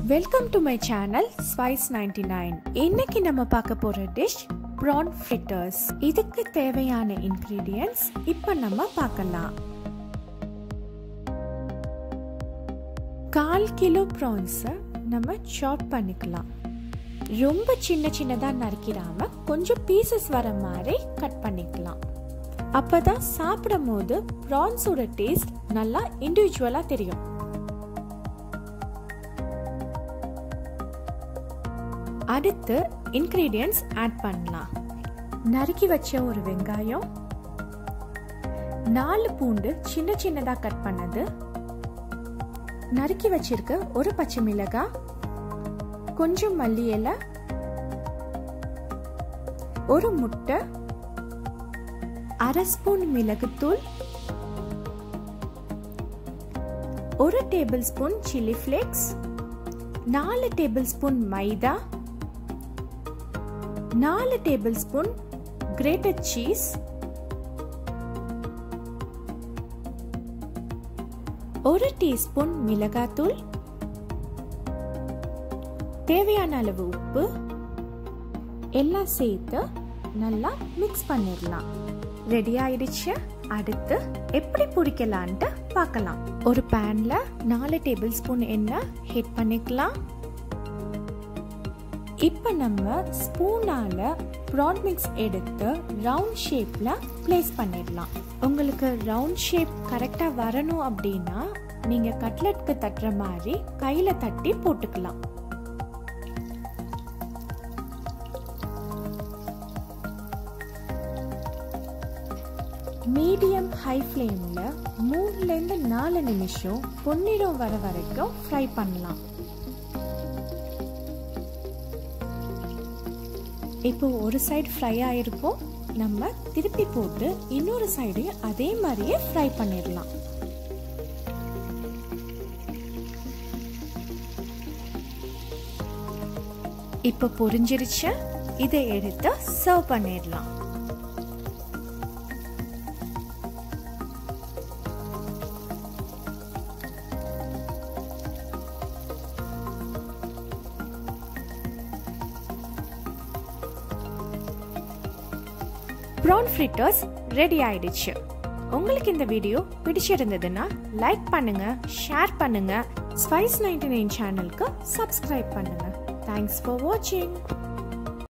welcome to my channel spice 99 nine இன்னைக்கு நம்ம பார்க்க போற டிஷ் ப்ரான் ஃபிட்டர்ஸ் இதுக்கு தேவையான இன்கிரீடியன்ஸ் இப்போ நம்ம பார்க்கலாம் கால் கிலோ ப்ரான்ஸை நம்ம சாப் பண்ணிக்கலாம் ரொம்ப சின்ன சின்னதாக நறுக்கிடாம கொஞ்சம் பீசஸ் வர மாதிரி கட் பண்ணிக்கலாம் அப்பதான் சாப்பிடும் போது ப்ரான்ஸோட டேஸ்ட் நல்லா இண்டிவிஜுவலாக தெரியும் அடுத்து இன்க்ரீடியன்ட்ஸ் ஆட் பண்ணலாம் நறுக்கி வச்ச ஒரு வெங்காயம் நாலு பூண்டு சின்ன சின்னதா கட் பண்ணது நறுக்கி வச்சிருக்க ஒரு பச்சை மிளகாய் கொஞ்சம் மல்லி இலை ஒரு முட்டை அரை ஸ்பூன் மிளகுத்தூள் ஒரு டேபிள் ஸ்பூன் சில்லி ஃப்ளேக்ஸ் நாலு டேபிள் ஸ்பூன் மைதா நாலு டேபிள் ஸ்பூன் கிரேட்டட் சீஸ் ஒரு டீஸ்பூன் மிளகாத்தூள் தேவையான அளவு உப்பு எல்லாம் சேர்த்து நல்லா மிக்ஸ் பண்ணிடலாம் ரெடி ஆயிடுச்சு அடுத்து எப்படி பிடிக்கலான்ட்டு பார்க்கலாம் ஒரு பேன்ல நாலு டேபிள் ஸ்பூன் எண்ணெய் ஹீட் பண்ணிக்கலாம் இப்போ நம்ம ஸ்பூனால ப்ரான் மிக்ஸ் எடுத்து ரவுண்ட் ஷேப்ல பிளேஸ் பண்ணிடலாம் உங்களுக்கு ரவுண்ட் ஷேப் கரெக்டா வரணும் அப்படின்னா நீங்க கட்லெட்க்கு தட்டுற மாதிரி கையில தட்டி போட்டுக்கலாம் மீடியம் ஹை ஃப்ளேமில் மூணுலேருந்து நாலு நிமிஷம் பொன்னிறம் வர வரைக்கும் ஃப்ரை பண்ணலாம் இப்போ ஒரு சைடு ஃப்ரை ஆயிருக்கும் நம்ம திருப்பி போட்டு இன்னொரு சைடையும் அதே மாதிரியே ஃப்ரை பண்ணிடலாம் இப்போ பொரிஞ்சிருச்சு இதை எடுத்து சர்வ் பண்ணிடலாம் ப்ரான் ஃப்ரிட்டர்ஸ் ரெடி ஆயிடுச்சு உங்களுக்கு இந்த வீடியோ பிடிச்சிருந்ததுன்னா லைக் பண்ணுங்க ஷேர் பண்ணுங்க ஸ்பைஸ் நைன்டி நைன் சேனலுக்கு சப்ஸ்கிரைப் பண்ணுங்க தேங்க்ஸ் ஃபார் வாட்சிங்